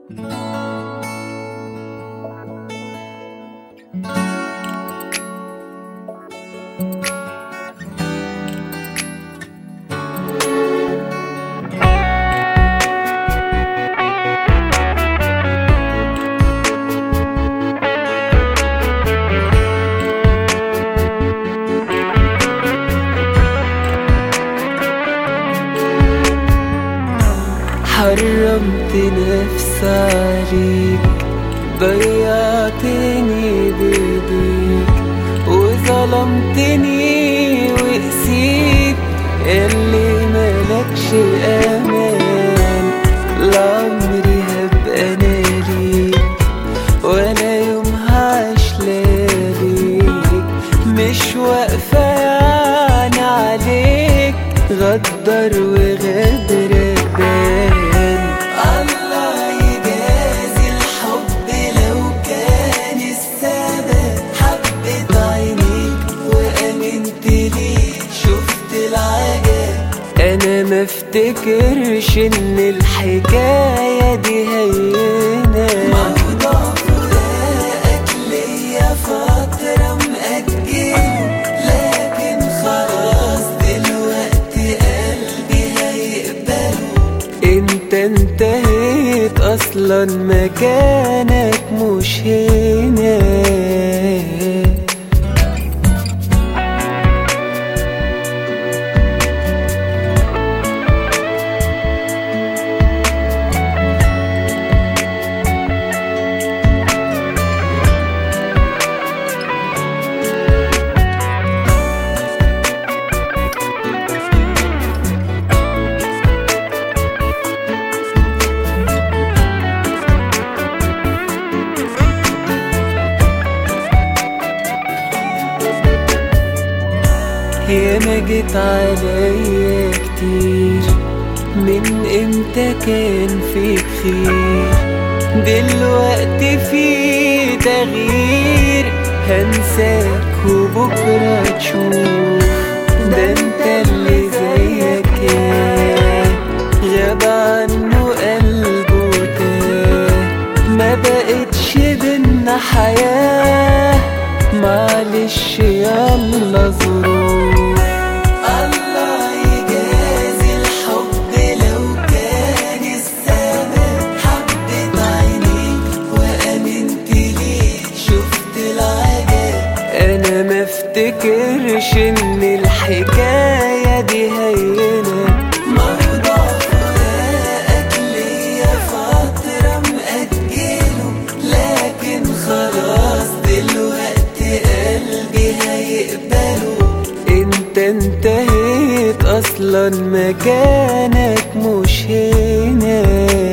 حرمت نفسي عليك ضيعتني بايديك وظلمتني وقسيت اللي ملكش امان لعمري هبقى انا ليك ولا يوم هعيش ليك مش واقفة يعني عليك غدر وغدر بان الله يجازي الحب لو كان السبب حبيت عينيك وامنت ليك شفت العجب انا ما افتكرش ان الحكايه دي هينه موضوع فراقك ليا فتره مأجله لكن خلاص دلوقتي قلبي هيقبله انت انتهيت اصلا مكانك مش هنا يا ما جيت عليا كتير من امتى كان فيك خير دلوقتي في تغيير هنساك وبكرة تشوف ده انت اللي زيك كان غاب عنه قلبه تاه ما بقتش بينا حياة معلش يلا ظروف الله يجازي الحب لو كان السبب حبيت عينيك وامنت ليك شفت العجب انا ما افتكرش ان الحكايه دي هينه موضوع فراقك ليا فتره مأجله لكن خلاص دلوقتي قلبي هيقبله انت انتهيت اصلا مكانك مش هنا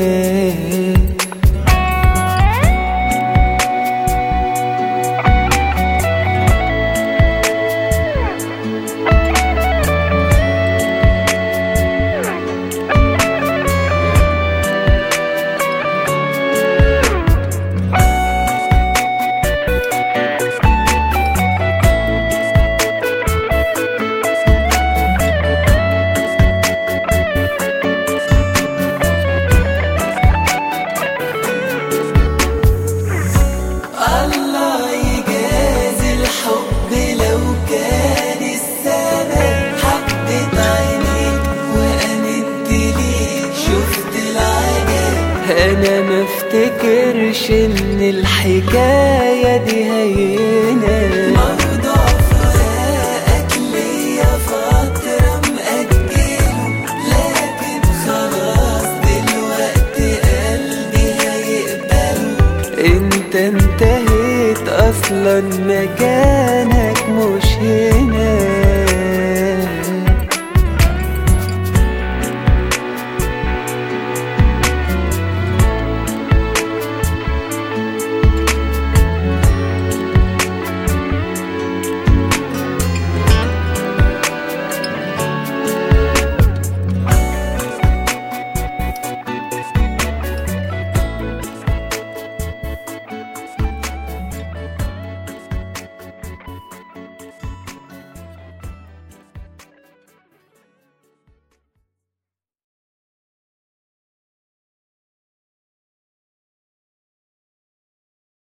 الله يجازي الحب لو كان السبب حبيت عينيك وامنت ليك شفت العجب انا ما افتكرش ان الحكايه دي هينه موضوع فراقك ليا فتره مأجله لكن خلاص دلوقتي قلبي هيقبله انت انتهيت اصلا مكانك مش هنا